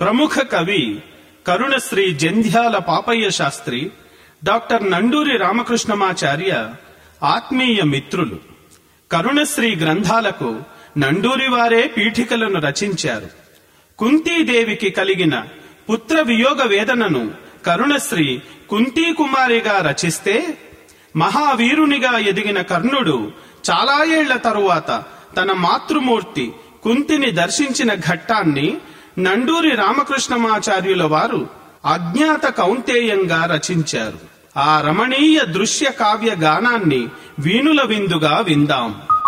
ప్రముఖ కవి కరుణశ్రీ జంధ్యాల పాపయ్య శాస్త్రి డాక్టర్ నండూరి రామకృష్ణమాచార్య ఆత్మీయ మిత్రులు కరుణశ్రీ గ్రంథాలకు నండూరి వారే పీఠికలను రచించారు కుంతీదేవికి కలిగిన పుత్ర వియోగ వేదనను కరుణశ్రీ కుంతీ కుమారిగా రచిస్తే మహావీరునిగా ఎదిగిన కర్ణుడు చాలా ఏళ్ల తరువాత తన మాతృమూర్తి కుంతిని దర్శించిన ఘట్టాన్ని నండూరి రామకృష్ణమాచార్యుల వారు అజ్ఞాత కౌంతేయంగా రచించారు ఆ రమణీయ దృశ్య కావ్య గానాన్ని వీణుల విందుగా విందాం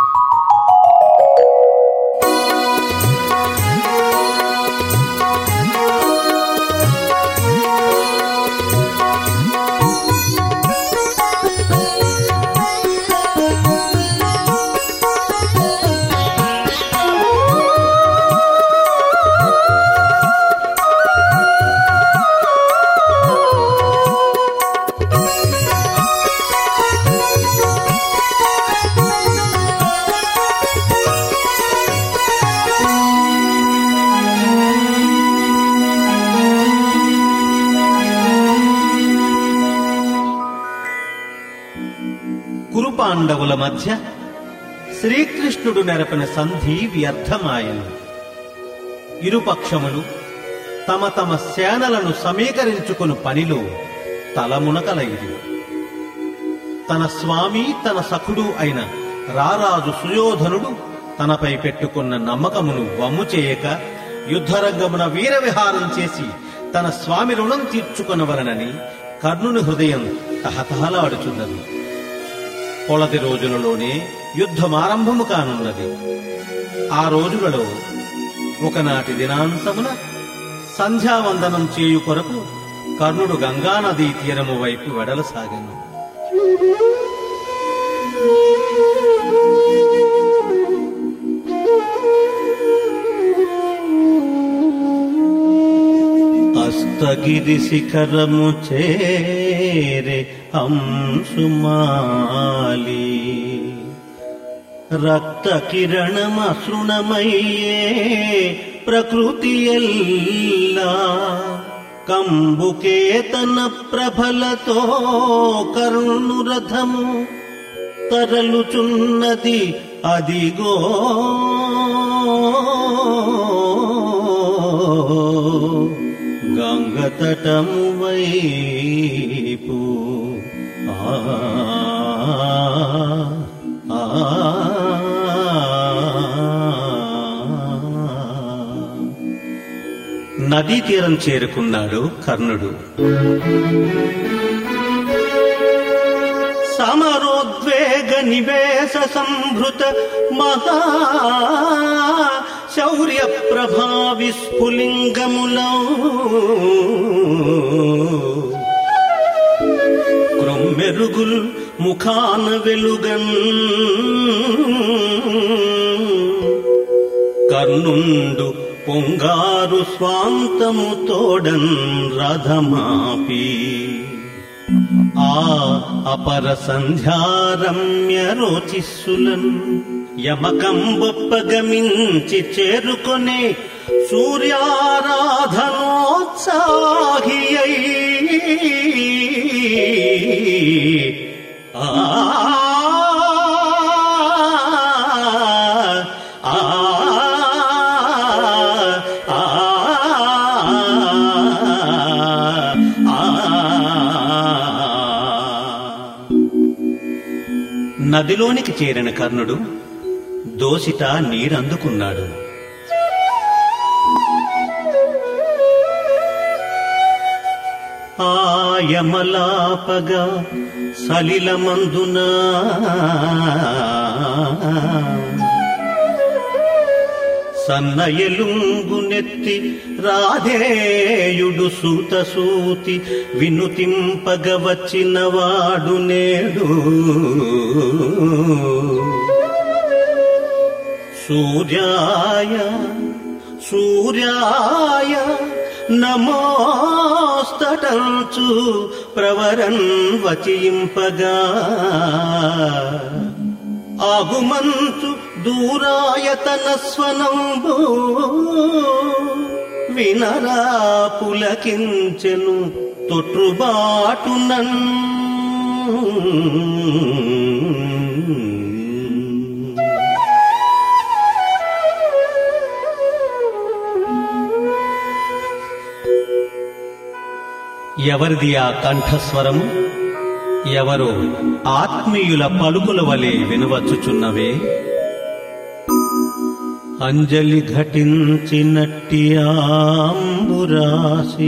కురు పాండవుల మధ్య శ్రీకృష్ణుడు నెరపిన సంధి వ్యర్థమాయను ఇరుపక్షములు తమ తమ సేనలను సమీకరించుకుని పనిలో తలమునకలైది తన స్వామి తన సఖుడు అయిన రారాజు సుయోధనుడు తనపై పెట్టుకున్న నమ్మకమును వమ్ము చేయక యుద్ధరంగమున వీరవిహారం చేసి తన స్వామి రుణం తీర్చుకొనవలనని కర్ణుని హృదయం తహతహలాడుచున్నది కొలది రోజులలోనే యుద్ధమారంభము కానున్నది ఆ రోజులలో ఒకనాటి దినాంతమున సంధ్యావందనం చేయు కొరకు కర్ణుడు గంగానదీ తీరము వైపు వెడలసాగాను అస్తగిరి శిఖరము చేరే అంశుమాలి రక్త కిరణమసృణమయ్యే ప్రకృతి ఎల్లా కంబుకేతన ప్రభలతో కరుణురథము తరలుచున్నది అదిగో గంగతటము వైపు ఆ ఆ, నదీ తీరం చేరుకున్నాడు కర్ణుడు సమరోద్వేగ నివేశ సంభృత మహా శౌర్య ప్రభా విస్ఫులింగములో క్రొమ్మెరుగుల్ ముఖాన వెలుగన్ కర్ణుండు పొంగారు స్వాంతము తోడన్ రథమాపి ఆ అపర సంధ్యారమ్య రోచిస్సులన్ యమకంబొప్పగమించి చేరుకొనే సూర్యారాధనోత్సాహి ఆ ఆ నదిలోనికి చేరిన కర్ణుడు దోసిట నీరందుకున్నాడు ఆయమలాపగా సలిలమందునా సన్నయలుంగు నెత్తి రాధేయుడు సూత సూతి వినుతింపగ వచ్చిన వాడు నేడు సూర్యాయ సూర్యాయ నమోస్తటంచు ప్రవరన్ వచింపగా ఆగుమంచు దూరాయతన స్వనంబు వినరా పులకించెను తొట్రుబాటునన్ ఎవరిది ఆ కంఠస్వరము ఎవరో ఆత్మీయుల పలుకుల వలె వినవచ్చుచున్నవే అంజలి ఘటించినట్టి ఆంబురాసి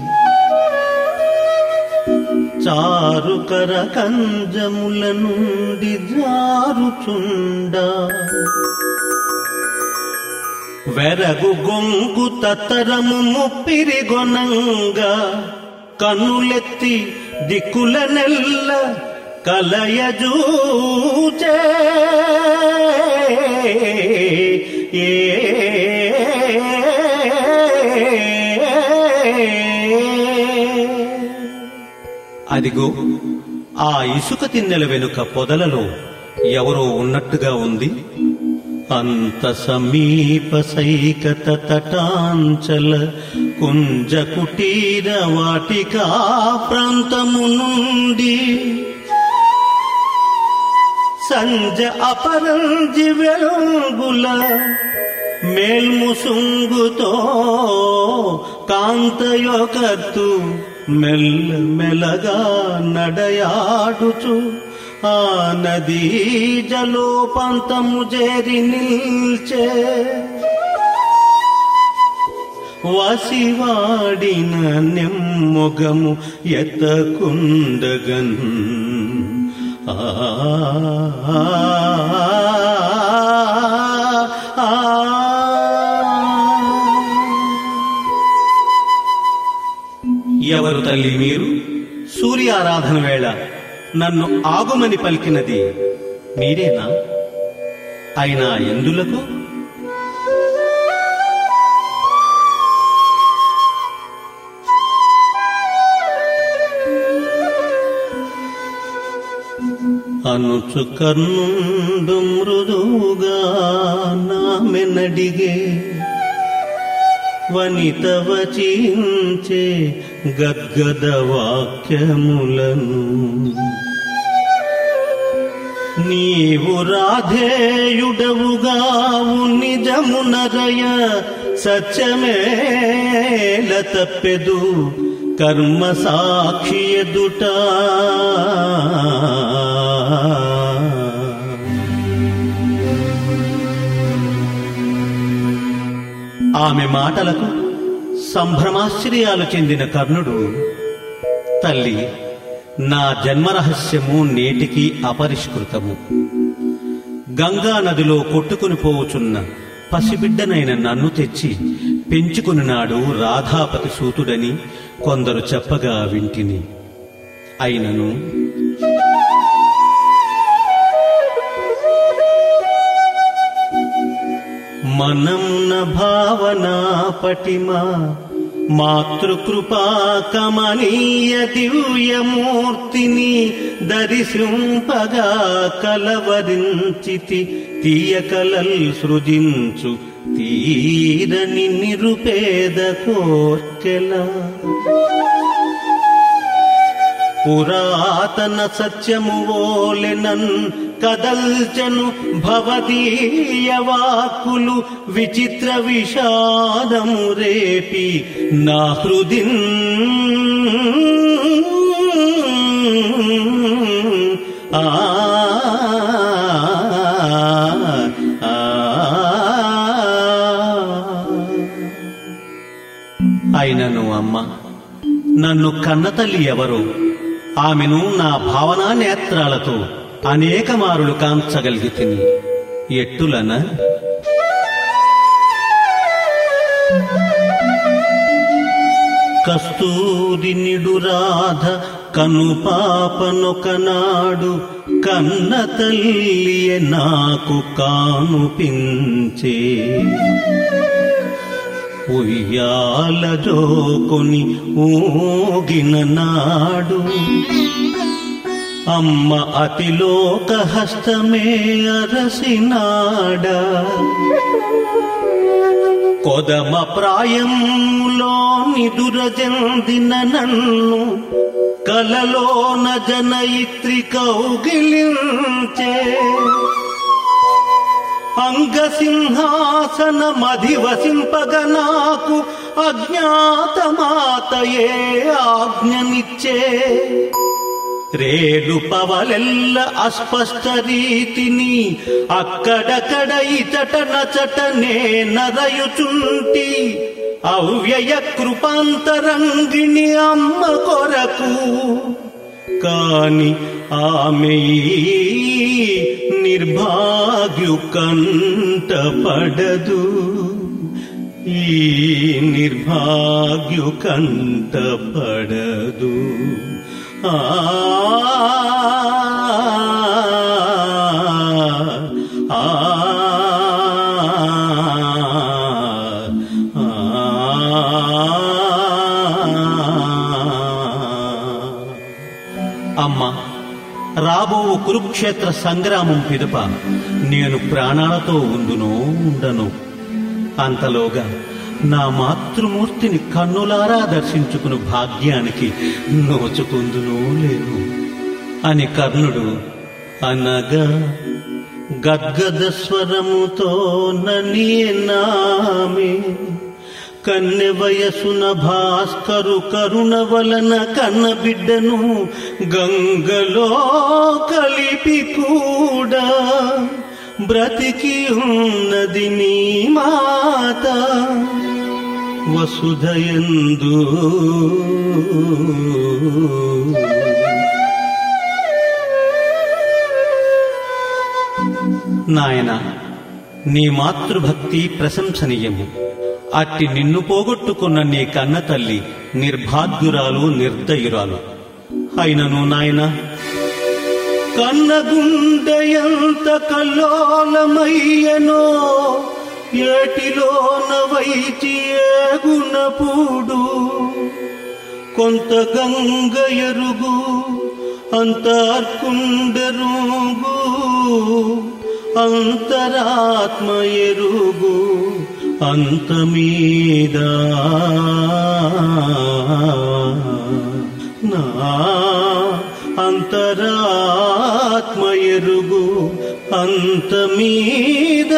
చారుకర కంజముల నుండి జారుచుండా వెరగు గొంగు తత్తరము ముప్పిరి గొనంగా కన్నులెత్తి దిక్కుల నెల్ల కలయజూచే ఏ అదిగో ఆ ఇసుక తిన్నెల వెనుక పొదలలో ఎవరో ఉన్నట్టుగా ఉంది అంత సమీప సైకత తటాంచల కుంజ కుటీర వాటికా ప్రాంతము నుండి సంజ అపరంజి వెలుగుల మేల్ముసుంగుతో కాంతయొకత్తు మెల్ల మెల్లగా నడయాడుచు ఆ నదీ జలోపంతము చేరి నిల్చే వసివాడిన నెమ్మొగము ఎత్తకుండగన్ ఆ ఎవరు తల్లి మీరు సూర్యారాధన వేళ నన్ను ఆగుమని పలికినది మీరేనా అయినా ఎందులకు అనుచు కర్ణుండు మృదువుగా నామెనడిగే వనిత వచించే గద్గద వాక్యములను నీవు రాధేయుడవుగావు నిజమునరయ సత్యమేల తప్పెదు కర్మ సాక్షి ఎదుట ఆమె మాటలకు సంభ్రమాశ్చర్యాలు చెందిన కర్ణుడు తల్లి నా జన్మరహస్యము నేటికి అపరిష్కృతము గంగా నదిలో కొట్టుకుని పోవుచున్న పసిబిడ్డనైన నన్ను తెచ్చి పెంచుకుని నాడు రాధాపతి సూతుడని కొందరు చెప్పగా వింటిని అయినను మనమున భావనా పటిమా మాతృకృపా కమనీయ దివ్యమూర్తిని దర్శింపగా కలవరించితి తీయ కలల్ సృజించు తీరని నిరుపేద కోర్కెలా పురాతన సత్యము ఓలెనన్ కదల్చను భవదీయ వాక్కులు విచిత్ర విషాదము రేపి నా హృదిన్ ఆ ఆ, అయినను అమ్మ నన్ను కన్నతల్లి ఎవరు ఆమెను నా భావనా నేత్రాలతో అనేక మారులు కాంచగలిగి తిని ఎట్టులన కస్తూరి నిడురాధ కను పాపనొకనాడు కన్న తల్లియే నాకు కానుపించే ఉయ్యాల జోకొని ఊగిన నాడు అమ్మ అతిలోక హస్తమే అరసినాడా కొదమ ప్రాయంలో నిదురజందిన నన్ను కలలోన జనయిత్రి కౌగిలించే అంగసింహాసన మధివసింపగ నాకు అజ్ఞాతమాతయే ఆజ్ఞనిచ్చే రేడు పవలెల్ల అస్పష్ట రీతిని అక్కడక్కడ ఇచట నచట నే నరయుచుంటి అవ్యయ కృపాంతరంగిణి అమ్మ కొరకు కాని ఆమె ఈ నిర్భాగ్యు కంటపడదు ఈ నిర్భాగ్యు కంటపడదు ఆ ఆ అమ్మా రాబో కురుక్షేత్ర సంగ్రామం పిదప నేను ప్రాణాలతో ఉందునో ఉండను అంతలోగా నా మాతృమూర్తిని కన్నులారా దర్శించుకుని భాగ్యానికి నోచుకుందునో లేను అని కర్ణుడు అనగా గద్గద స్వరముతో ననియనామే కన్నె వయసున భాస్కరు కరుణ వలన కన్న బిడ్డను గంగలో కలిపి కూడా బ్రతికి ఉన్నది నీ మాత వసుధయందు నాయన నీ మాతృభక్తి ప్రశంసనీయము అట్టి నిన్ను పోగొట్టుకున్న నీ కన్న తల్లి నిర్భాగ్యురాలు నిర్దయురాలు అయినను నాయన కన్నగుండెయంత కల్లోలమయ్యనో ఏటిలోన వైచి ఏగునపుడు కొంత గంగ ఎరుగు అంత అర్కుండెరుగు అంతరాత్మ ఎరుగు అంత మీద నా అంతరాత్మ ఎరుగు అంత మీద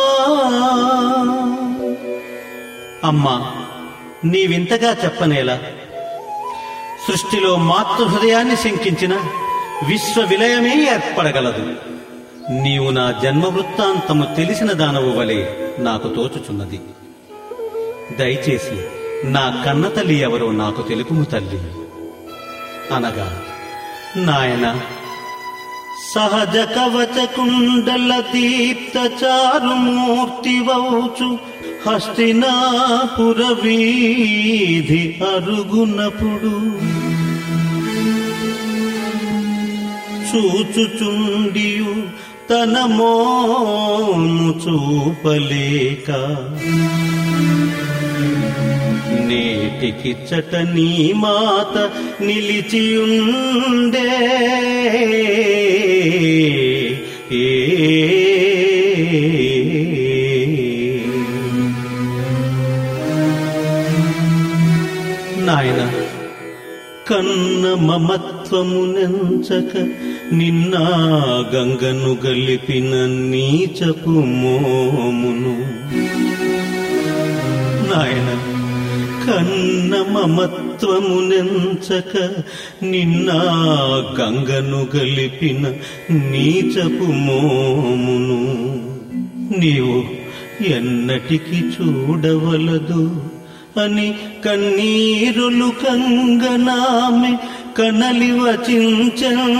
అమ్మా నీవింతగా చెప్పనేలా సృష్టిలో మాతృ హృదయాన్ని శంకించిన విశ్వ విలయమే ఏర్పడగలదు నీవు నా జన్మ వృత్తాంతము తెలిసిన దానవు వలె నాకు తోచుచున్నది దయచేసి నా కన్న తల్లి ఎవరో నాకు తెలుపుము తల్లి అనగా నాయన సహజ కవచ కుండల దీప్త చారుమూర్తి వౌచు హస్తినాపుర వీధి అరుగునప్పుడు చూచుచుండియు తన మోము చూపలేక నేటికి చట నీ మాత నిలిచియుండే ఏ నాయన కన్న మమత్వమునెంచక నిన్న గంగను గలిపిన నీచపు మోమును నాయన కన్న మమత్వమునెంచక నిన్న గంగను గలిపిన నీచపు మోమును నీవు ఎన్నటికి చూడవలదు అని కన్నీరులు కంగనామె కనలి వచించ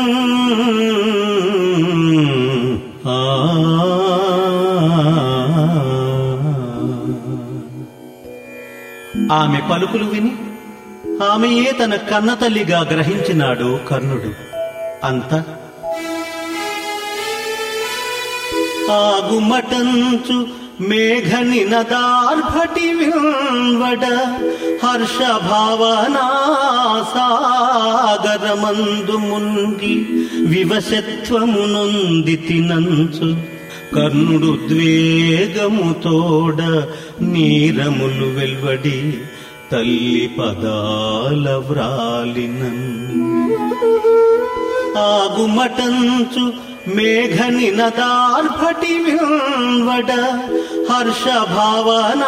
ఆ ఆమె పలుకులు విని ఆమెయే తన కన్న తల్లిగా గ్రహించినాడు కర్ణుడు అంత ఆగుమటంచు మేఘని నదార్భటి విల్వడ హర్ష భావనా సాగరమందు మున్గి వివశత్వమునొంది తినంచు కర్ణుడు ద్వేగముతోడ నీరములు వెల్వడి తల్లి పదాల వ్రాలినన్ ఆగుమటంచు మేఘ నినదార్భటి విల్వడ హర్ష భావనా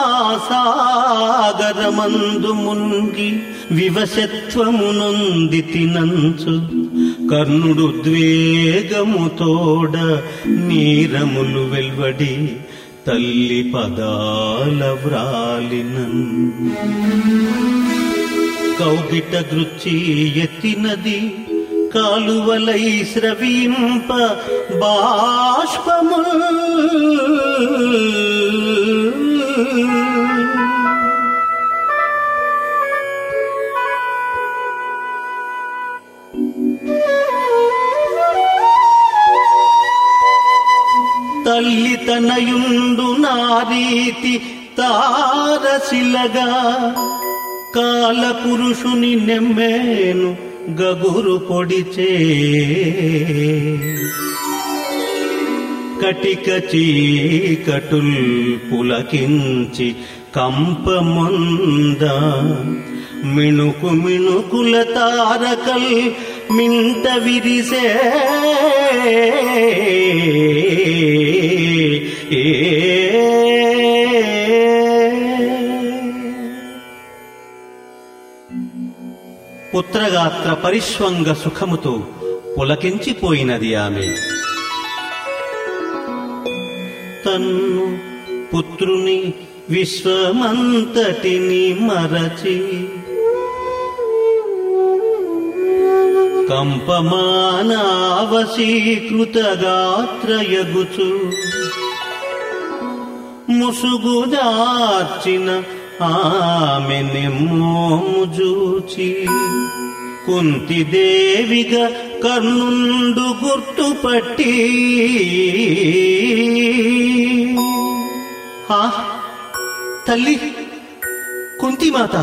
సాగరమందు మున్గి వివశత్వమునొంది తినంచు కర్ణుడు ద్వేగముతోడ నీరములు వెల్వడి తల్లి పదాల వ్రాలినన్ కౌగిట గృచ్చి ఎత్తినది కాలువలై స్రవింప బాష్పము తల్లి తనయుండు నారీతి తారసిలగా కాల పురుషుని నెమ్మేను గగురు పొడిచే కటిక చీకటుల్ పులకించి కంపమంద మిణుకు మిణుకుల తారకల్ మింట విరిసే పుత్రగాత్ర పరిష్వంగ సుఖముతో పులకించిపోయినది ఆమె తన్ను పుత్రుని విశ్వమంతటిని మరచి కంపమానావశీకృత గాత్రయగుచు ముసుగుదార్చిన ఆమె నెమ్మోము జూచి కుంతిదేవిగా కర్ణుండు గుర్తుపట్టి ఆ తల్లి కుంతిమాత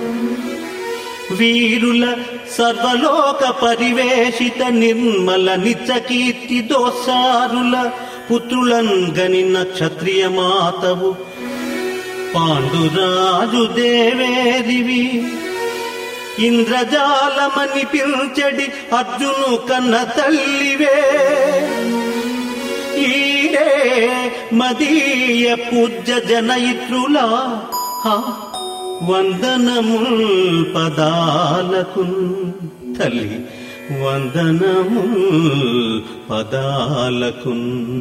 వీరుల సర్వలోక పరివేషిత నిర్మల నిత్యకీర్తి దోసారుల పుత్రులంగని నక్షత్రియ మాతవు పాండురాజు దేవేరివి ఇంద్రజాలమని పిల్చెడి అర్జును కన్న తల్లివే ఈడే మదీయ పూజ్య జనయిత్రులా హా, వందనముల్ పదాలకు తల్లి వందనముల్ పదాలకు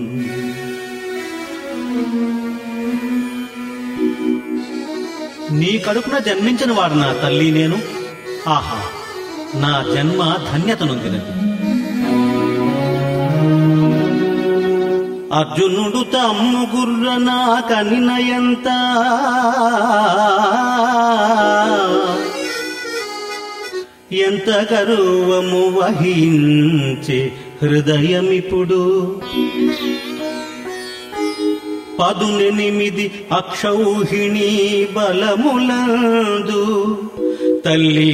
నీ కడుపున జన్మించిన వాడు నా తల్లి నేను ఆహా నా జన్మ ధన్యత నొందినది అర్జునుడు తమ్ము గుర్ర నా కనినయంత ఎంత గర్వము వహించే హృదయమిప్పుడు పదునెనిమిది అక్షౌహిణి బలములందు తల్లి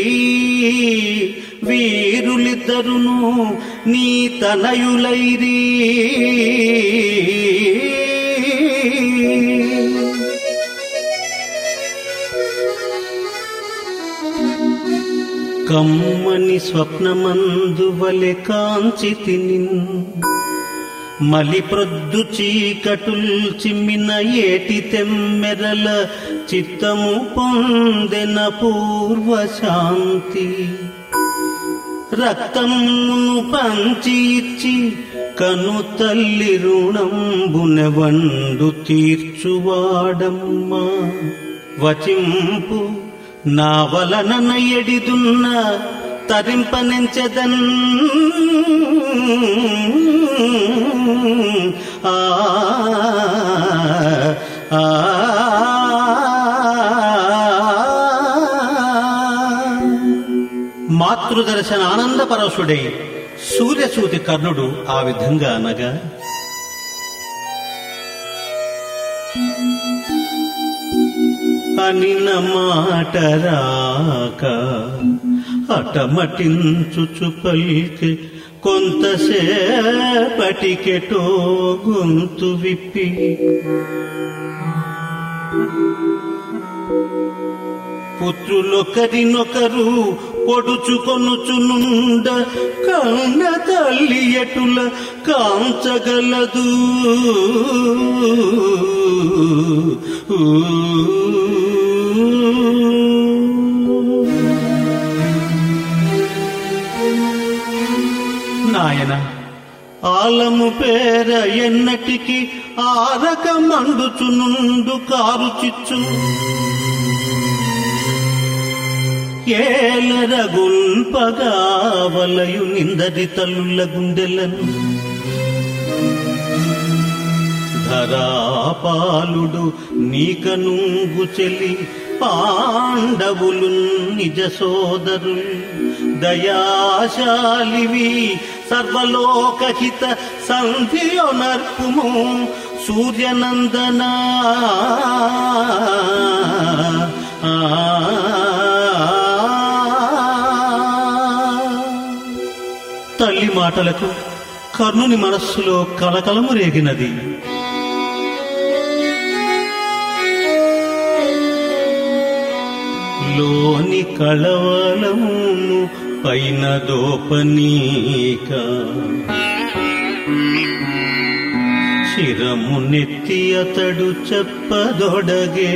వీరులిద్దరును నీ తనయులైరి కమ్మని స్వప్నమందు వలె కాంచి తిని మలి ప్రొద్దు చీకటుల్ చిమ్మిన ఏటి తెమ్మెరల చిత్తము పొందెన పూర్వ శాంతి రక్తమును పంచి ఇచ్చి కను తల్లి రుణంబునెవండు తీర్చువాడమ్మా వచింపు నా వలన ఎడిదున్న తరింపనెంచెదన్ ఆ ఆ మాతృదర్శన ఆనంద పరశుడై సూర్యసూతి కర్ణుడు ఆ విధంగా అనగా అనిన మాట రాక అటమటించుచు పలికి కొంతసేపటికెటో గొంతు విప్పి పుత్రులొకరినొకరు పొడుచుకొనుచునుండ కన్న తల్లి ఎటుల కాంచగలదు నాయన ఆలము పేర ఎన్నటికి ఆరక మండుచునుండు కారు చిచ్చు ఏలరగుల్పగా వలయు నిందది తల్లుల గుండెలను ధరాపాలుడు నీకనుంగు చెలి పాండవులు నిజ సోదరులు దయాశాలివి సర్వలోకహిత సంధియొనర్పుము సూర్యనందనా తల్లి మాటలకు కర్ణుని మనస్సులో కలకలము రేగినది లోని కళవలము పైన దోపనీక శిరము నెత్తి అతడు చెప్పదొడగే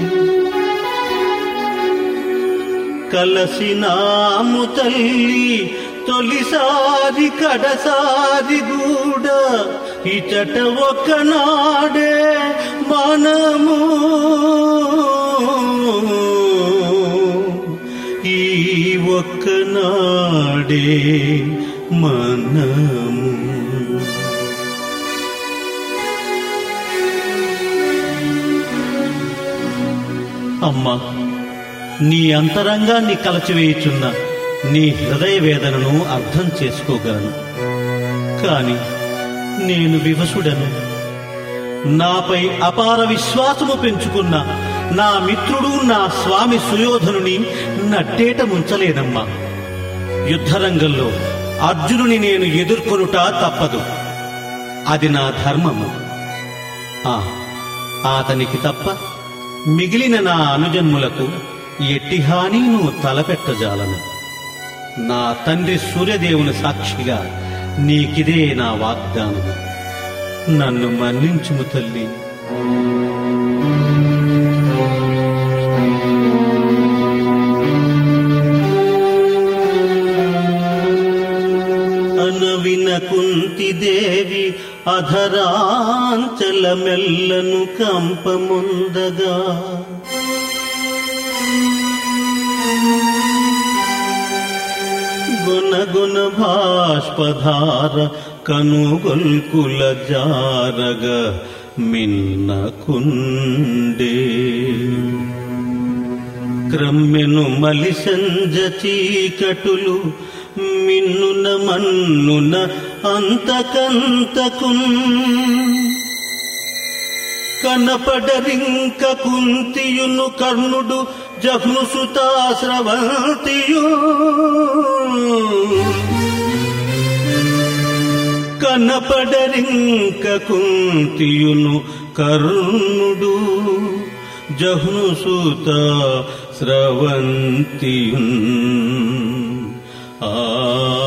కలసినాము తల్లి తొలిసారి కడసారి గూడ ఇచట ఒకనాడే మనము ఈ ఒక్కనాడే మనము అమ్మా నీ అంతరంగాన్ని కలచివేయుచున్న నీ హృదయ వేదనను అర్థం చేసుకోగలను కాని నేను వివసుడను నాపై అపార విశ్వాసము పెంచుకున్న నా మిత్రుడు నా స్వామి సుయోధనుని నట్టేట ముంచలేనమ్మా యుద్ధరంగంలో అర్జునుని నేను ఎదుర్కొనుట తప్పదు అది నా ధర్మము ఆ అతనికి తప్ప మిగిలిన నా అనుజన్ములకు ఎట్టి హానిను తలపెట్టజాలను నా తండ్రి సూర్యదేవుని సాక్షిగా నీకిదే నా వాగ్దానం నన్ను మన్నించుము తల్లి అనవిన కుంతిదేవి అధరాంచల మెల్లను కంపముందగా గుణగుణ భాష్పధార కనుగొల్కుల జారగ మిన్నకుండే క్రమ్మెను మలిసంజ చీకటులు మిన్నున మన్నున అంతకంతకున్ కనపడరింక కుంతియును కర్ణుడు జహ్ను సుతాశ్రవంతియు కనపడరింక కుంతియును కర్ణుడు జహ్ను సుత స్రవంతియున్ ఆ